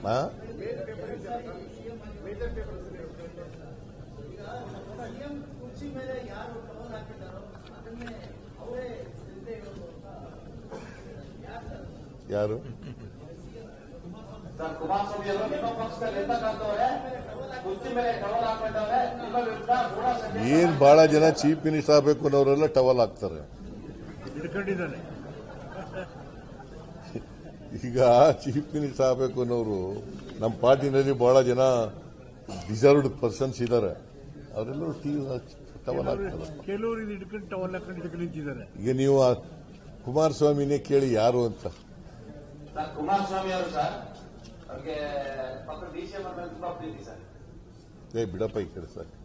ಆ? ಸಿಎಂ ಕುರ್ಚಿ ಮೇಲೆ ಯಾರು ಟವಲ್ ಹಾಕಿದ್ದಾರೋ ಅದನ್ನೇ ಅವರೇ ಹಿಂದೆ ಇರೋದು ಅಂತ ಯಾರು ಸರ್ ಕುಮಾರಸ್ವಾಮಿ ಅವರು ನಿಮ್ಮ ಪಕ್ಷದಲ್ಲಿ ಎಂತ ಕಾಣ್ತವ್ರೆ ಕುರ್ಚಿ ಮೇಲೆ ಟವಲ್ ಹಾಕೊಂಡವ್ರೆ ನಿಮ್ಮ ವಿರುದ್ಧ ಗೂಢ ಸಂದೇಶ ಏನ್ ಬಹಳ ಜನ ಚೀಫ್ ಮಿನಿಸ್ಟರ್ ಆಗಬೇಕು ಅನ್ನೋರೆಲ್ಲ ಟವಲ್ ಹಾಕ್ತಾರೆ ಹಿಡ್ಕೊಂಡಿದ್ದಾನೆ ಈಗ ಚೀಫ್ ಮಿನಿಸ್ಟರ್ ಆಗಬೇಕು ಅನ್ನೋರು ನಮ್ಮ ಪಾರ್ಟಿನಲ್ಲಿ ಬಹಳ ಜನ ಡಿಸರ್ವ್ಡ್ ಪರ್ಸನ್ಸ್ ಇದ್ದಾರೆ ಅವರೆಲ್ಲರೂ ಟಿ ಟವಲ್ ಹಾಕ್ತಾರೆ ಕೆಲವರು ಇದು ಹಿಡ್ಕೊಂಡು ಟವಲ್ ಹಾಕೊಂಡು ಇದಕ್ಕೆ ನಿಂತಿದ್ದಾರೆ ಈಗ ನೀವು ಆ ಕುಮಾರಸ್ವಾಮಿನೇ ಕೇಳಿ ಯಾರು ಅಂತ ಸರ್ ಕುಮಾರಸ್ವಾಮಿ ಅವರು ಸರ್ ಅವ್ರಿಗೆ ಪಕ್ಕ ಡಿ ಸಿ ಎಂ ಅಂದ್ರೆ ತುಂಬಾ ಪ್ರೀತಿ ಸರ್ ಏ ಬಿಡಪ್ಪ ಈ ಕಡೆ ಸರ್